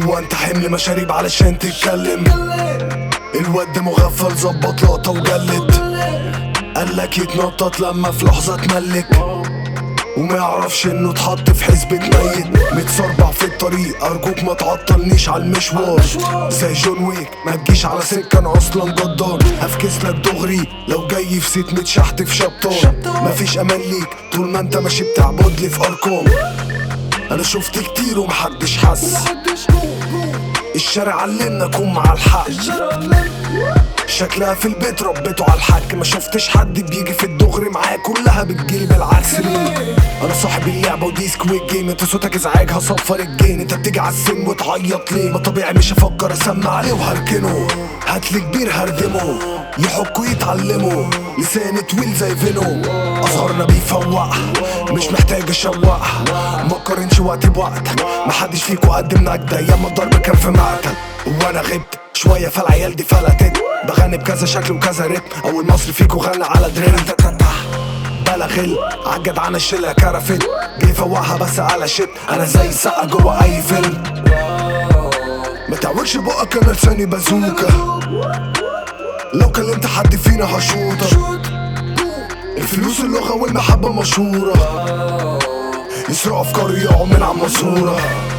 هو انت حمل مشاريب علشان تتكلم الواد ده مغفل ظبط لقطة وجلد قالك يتنطط لما في لحظة تملك وما يعرفش انه اتحط في حزبة ميت متصربع في الطريق ارجوك ما تعطلنيش على المشوار زي جون ويك ما تجيش على سكة انا اصلا جدار هفكس لك دغري لو جاي في سيت متشحت في شبطان مفيش امان ليك طول ما انت ماشي بتعبد لي في ارقام انا شفت كتير ومحدش حس الشارع علمنا كون مع الحق شكلها في البيت ربيته على الحك ما شفتش حد بيجي في الدغري معاه كلها بتجيلي بالعكس ليه انا صاحب اللعبه ودي سكويد جيم انت صوتك ازعاج هصفر الجين انت بتيجي على السن وتعيط ليه ما طبيعي مش هفكر اسمع عليه وهركنه هاتلي كبير هردمه يحكوا يتعلموا لساني طويل زي فينو اصغرنا بيفوق مش محتاج اشوق ما قارنش وقتي بوقتك محدش فيكو قدم نجدة ياما الضرب كان في مقتل وانا غبت شوية فالعيال دي فلتت بغني بكذا شكل وكذا ريتم اول مصري فيكو غنى على دريل بلا غل عالجدعانة الشلة كرفت جاي فوقها بس على شت انا زي سقة جوه اي فيلم ما تعوجش بقك انا لساني بازوكا لو كلمت حد فينا هشوطك الفلوس اللغة والمحبة مشهورة يسرقوا افكاري يقعوا من على الماسورة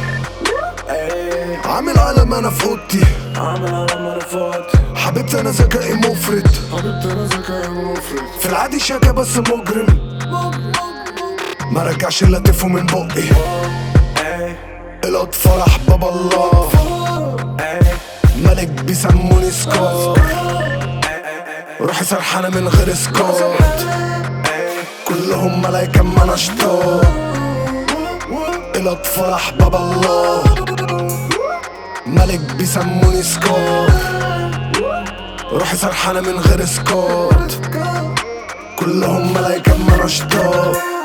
عامل علم انا في اوضتي عامل على مرفات حبيبتي انا ذكائي مفرط حبيبتي انا ذكاء مفرط في العادي شاكة بس مجرم ما رجعش الا تفو من بقي القط فرح بابا الله ملك بيسموني سكار روحي سرحانة من غير سكارت كلهم ملايكة ما انا شطار القط فرح بابا الله ملك بيسموني سكار روحي سرحانة من غير سكارت كلهم ملايكة ما انا شطار